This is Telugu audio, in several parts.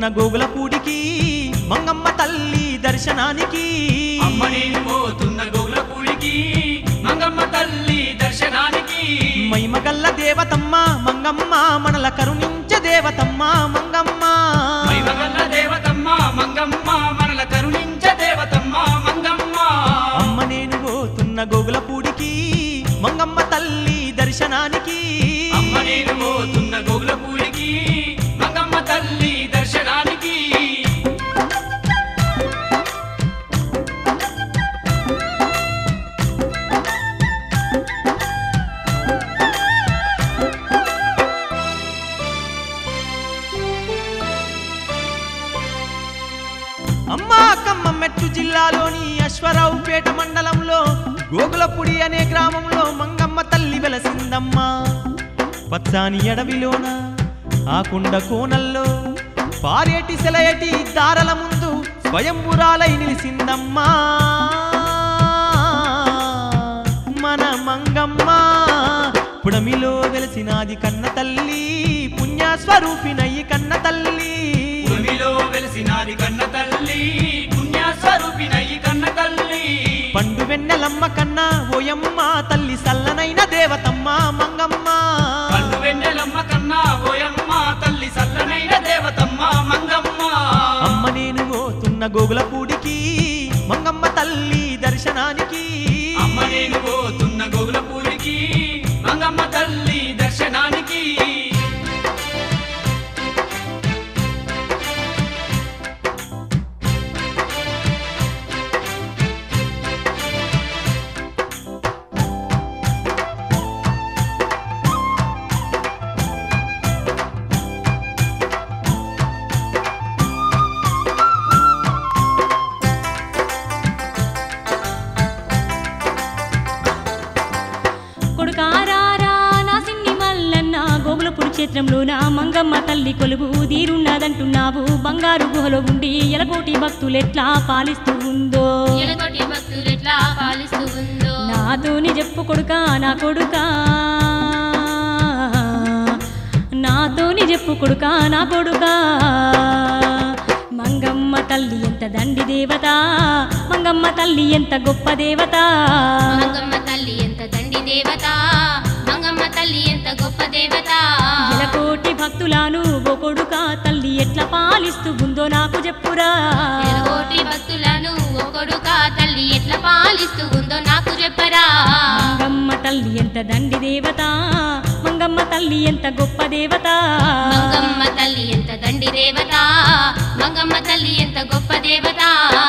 గోగులపూడికి మంగమ్మ తల్లి దర్శనానికి అమ్మ నేను పోతున్న గోగులపూడికి మంగమ్మ తల్లి దర్శనానికి మైమగల్ల దేవతమ్మ మంగమ్మ మనల కరుణించ దేవతమ్మ మంగమ్మ మైమగల్ల దేవతమ్మ మంగమ్మ మనల కరుణించ దేవతమ్మ మంగమ్మ అమ్మ నేను పోతున్న గోగులపూడికి మంగమ్మ తల్లి దర్శనానికి అమ్మ నేను పోతున్న గోగులపూడికి మంగమ్మ తల్లి దర్శనానికి అమ్మ కమ్మమెట్టు జిల్లాలోని అశ్వరావుపేట మండలంలో గోగులపుడి అనే గ్రామంలో మంగమ్మ తల్లి వెలసిందమ్మా పచ్చాని ఎడవిలోన ఆ కుండ కోనల్లో పారేటి సెలయటి దారల ముందు స్వయంపురాలై నిలిసిందమ్మా మన మంగమ్మ పుడమిలో వెలసినాది కన్న తల్లి పుణ్యస్వరూపినయ్యి కన్న తల్లి భూమిలో వెలిసినాది కన్న తల్లి పుణ్య స్వరూపినయ్యి కన్న తల్లి పండు వెన్నెలమ్మ కన్నా ఓయమ్మ తల్లి సల్లనైన దేవతమ్మ మంగమ్మ పండు వెన్నెలమ్మ కన్నా ఓయమ్మ తల్లి సల్లనైన దేవతమ్మ మంగమ్మ అమ్మ నేను పోతున్న గోగులపూడికి మంగమ్మ తల్లి దర్శనానికి అమ్మ నేను పోతున్న గోగులపూడికి మంగమ్మ తల్లి దర్శనానికి కొడుకారారా నా సిన్ని మల్లన్న గోగులపురి క్షేత్రంలో నా మంగమ్మ తల్లి కొలువు తీరున్నదంటున్నావు బంగారు గుహలో ఉండి ఎలకోటి భక్తులెట్లా పాలిస్తూ ఉందో ఎలగొట్టి భక్తులెట్లా పాలిస్తూ ఉందో నాతోని చెప్పు కొడుకా నా కొడుకా నాతోని చెప్పు కొడుకా నా కొడుకా మంగమ్మ తల్లి ఎంత దండి దేవత మంగమ్మ తల్లి ఎంత గొప్ప దేవత మంగమ్మ తల్లి ఎంత దండి దేవత మంగమ్మ తల్లి ఎంత గొప్ప దేవత ఎలకోటి భక్తులను ఓ కొడుకా తల్లి ఎట్లా పాలిస్తూ ఉందో నాకు చెప్పురా ఎలగోటి భక్తులను ఒకడుక తల్లి ఎట్లా పాలిస్తూ ఉందో నాకు చెప్పరా మంగమ్మ తల్లి ఎంత దండి దేవత మంగమ్మ తల్లి ఎంత గొప్ప దేవత మంగమ్మ తల్లి ఎంత దండి దేవత మంగమ్మ తల్లి ఎంత గొప్ప దేవత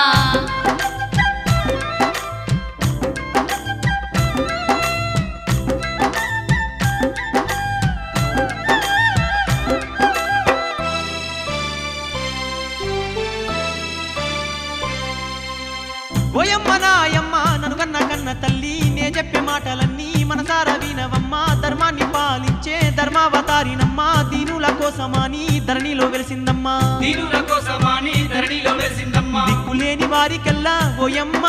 ఓయమ్మ నాయమ్మ నన్ను కన్న కన్న తల్లి నే చెప్పే మాటలన్నీ మనసార వినవమ్మ ధర్మాన్ని పాలించే ధర్మావతారినమ్మ దీనుల కోసమాని ధరణిలో వెలిసిందమ్మా దీనుల కోసమాని ధరణిలో వెలిసిందమ్మ దిక్కులేని వారికెల్లా ఓయమ్మ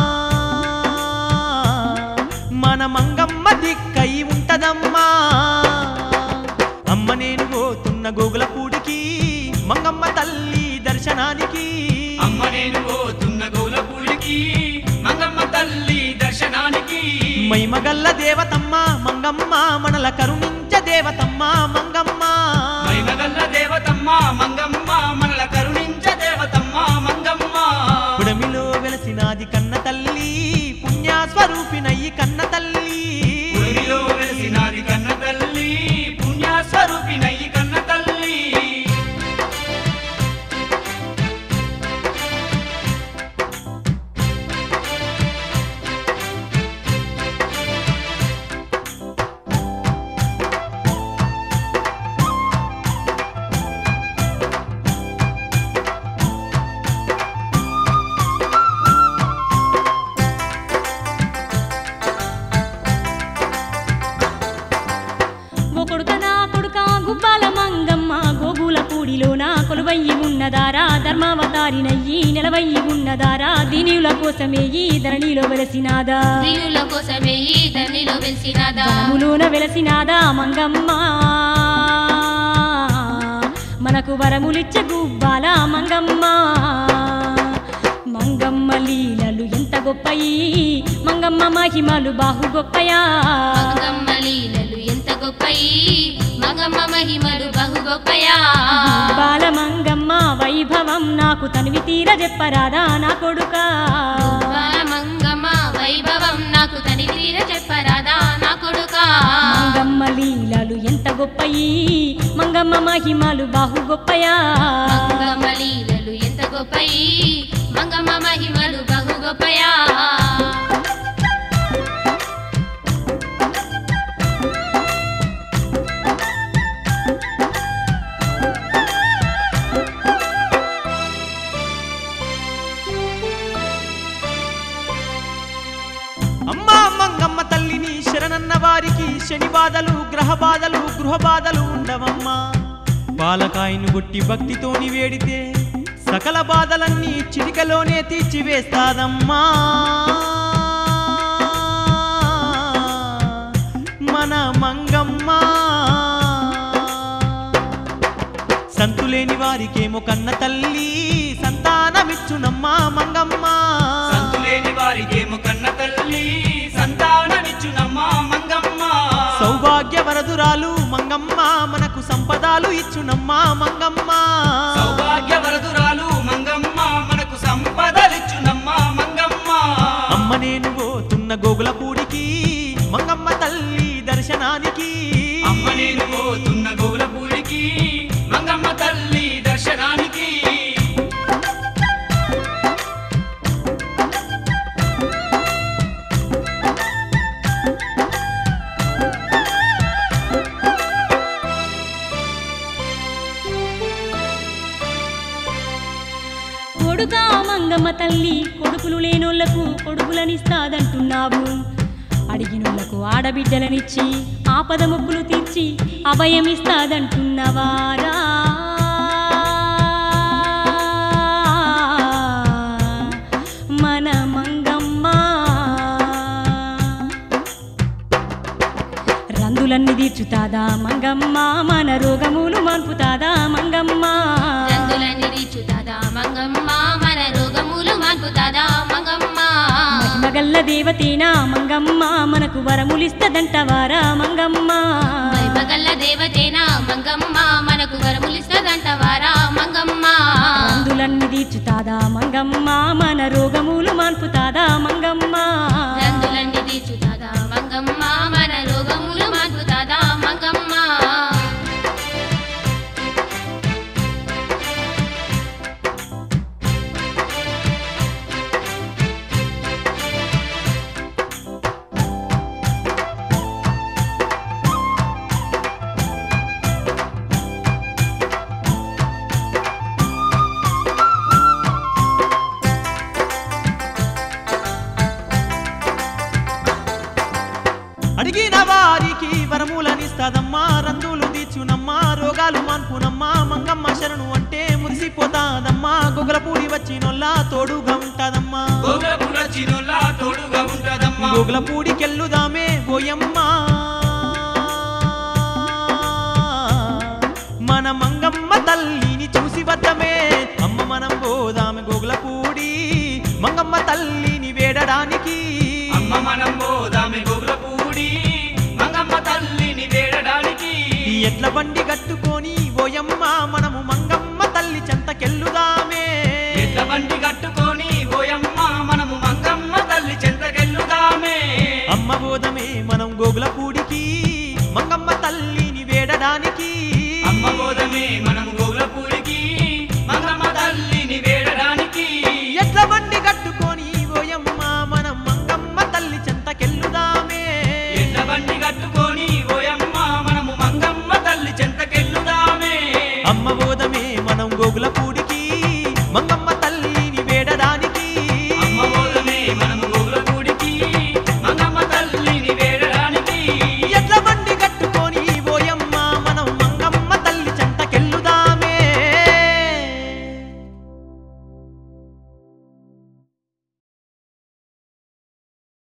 మన మంగమ్మ దిక్కై ఉంటదమ్మా అమ్మ నేను పోతున్న గోగులపూడికి మంగమ్మ తల్లి దర్శనానికి అమ్మ నేను పోతున్న గోగులపూడికి మంగమ్మ తల్లి దర్శనానికి మైమగల్ల దేవతమ్మ మంగమ్మ మనల కరుణించ దేవతమ్మ మంగమ్మ మైమగల్ల దేవతమ్మ మంగమ్మ మనల కరుణించ దేవతమ్మ మంగమ్మ పుడమిలో వెలసినాది కన్న తల్లి పుణ్యస్వరూపినయ్యి కన్న తల్లి భూమిలో వెలిసినాది కన్న తల్లి పుణ్య స్వరూపినయ్యి కన్న తల్లి ఓ కొడుక నా కొడుక గుబ్బాల మంగమ్మ గోగుల పూడిలోన కొలువయ్యి ఉన్నదారా ధర్మావతారినయ్యి నిలవయ్యి ఉన్నదారా దీనియుల కోసమే ఈ ధరణిలో వెలసినాదా దీనుల కోసమే ఈ ధరణిలో వెలిసినాదా ములోన వెలసినాదా మంగమ్మ మనకు వరములిచ్చే గుబ్బాల మంగమ్మ మంగమ్మ లీలలు ఎంత గొప్పయి మంగమ్మ మహిమలు బాహు గొప్పయా మంగమ్మ లీలలు ఎంత గొప్పయి మంగమ్మ మహిమలు బహు గొప్పయా బాల మంగమ్మ వైభవం నాకు తనివి తీర చెప్పరాదా నా కొడుకా బాల మంగమ్మ వైభవం నాకు తని తీర చెప్పరాదా నా కొడుకా మంగమ్మ లీలలు ఎంత గొప్పయి మంగమ్మ మహిమలు బాహు గొప్పయా మంగమ్మ లీలలు ఎంత గొప్పయి మంగమ్మ మహిమలు బహు గొప్పయా అమ్మా మంగమ్మ తల్లిని శరణన్న వారికి శని బాధలు గ్రహ బాధలు గృహ బాధలు ఉండవమ్మా బాలకాయను గుట్టి భక్తితోని వేడితే సకల బాధలన్నీ చిటికలోనే తీర్చివేస్తాదమ్మా మన మంగమ్మ సంతులేని వారికేమో కన్న తల్లి సంతానమిచ్చునమ్మా మంగమ్మ సంతులేని వారికేమో కన్న తల్లి సంతానమిచ్చునమ్మా మంగమ్మ సౌభాగ్య వరదురాలు మంగమ్మ మనకు సంపదాలు ఇచ్చునమ్మా మంగమ్మ సౌభాగ్య వరదురాలు మంగమ్మ మనకు సంపదలిచ్చునమ్మా మంగమ్మ అమ్మ నేను పోతున్న గోగులపూడికి మంగమ్మ తల్లి దర్శనానికి అమ్మ నేను పోతున్న గోలపూడికి మంగమ్మ తల్లి దర్శనానికి కొడుకా మంగమ్మ తల్లి కొడుకులు లేనోళ్లకు కొడుకులనిస్తాదంటున్నావు అడిగినోళ్లకు ఆడబిడ్డలనిచ్చి ఆపద మొక్కులు తీర్చి అభయమిస్తాదంటున్నవారా మన మంగమ్మ రందులన్నీ తీర్చుతాదా మంగమ్మ మన రోగములు మన్పుతాదా మంగమ్మ రంగులన్నీ రీచుతాదా మంగమ్మ మన రోగములు మాన్పుతాదా మంగమ్మ మహిమగల్ల దేవతేనా మంగమ్మ మనకు వరములిస్తదంటవారా మంగమ్మ వైభగల్ల దేవతేనా మంగమ్మ మనకు వరములిస్తదంటవారా మంగమ్మ రందులన్నీ తీర్చుతాదా మంగమ్మ మన రోగములు మాన్పుతాదా మంగమ్మ రంగులన్నీ తీర్చుతాదా మంగమ్మ మన రోగములు మాన్పుతాదా మంగమ్మ అడిగిన వారికి వరములనిస్తాదమ్మా రందులు తీర్చునమ్మా రోగాలు మాన్పునమ్మా మంగమ్మ శరణు అంటే మురిసిపోతాదమ్మా గొగలపూడి వచ్చినోళ్ళ తోడుగా ఉంటాదమ్మా గోలపుర చినులా తోడుగా ఉంటదమ్మా గోగులపూడికెళ్ళుదామే పోయమ్మ మన మంగమ్మ తల్లిని చూసి వద్దమే అమ్మ మనం పోదామె గోగులపూడి మంగమ్మ తల్లిని వేడడానికి అమ్మ మనం పోదామె గోగులపూడి మంగమ్మ తల్లిని వేడడానికి ఎట్ల బండి కట్టుకొని ఓయమ్మ మనము మంగమ్మ తల్లి చెంతకెళ్ళుదామే ఎట్ల బండి కట్టుకొని పోయమ్మ మనము మంగమ్మ తల్లి చెంతకెళ్ళుదామే అమ్మ బోధమే మనం గోగులపూడికి మంగమ్మ తల్లిని వేడడానికి అమ్మ బోధమే మనం గోగులపూడికి మంగమ్మ తల్లిని వేడడానికి ఎట్ల బండి కట్టుకొని ఓయమ్మ మనం మంగమ్మ తల్లి చెంతకెళ్ళుదామే ఎట్ల బండి కట్టుకొని పోయమ్మ మనము మంగమ్మ తల్లి చెంతకెళ్ళుదామే అమ్మ బోధమే మనం గోగులపూడికి మంగమ్మ తల్లిని వేడడానికి అమ్మ బోధమే మనము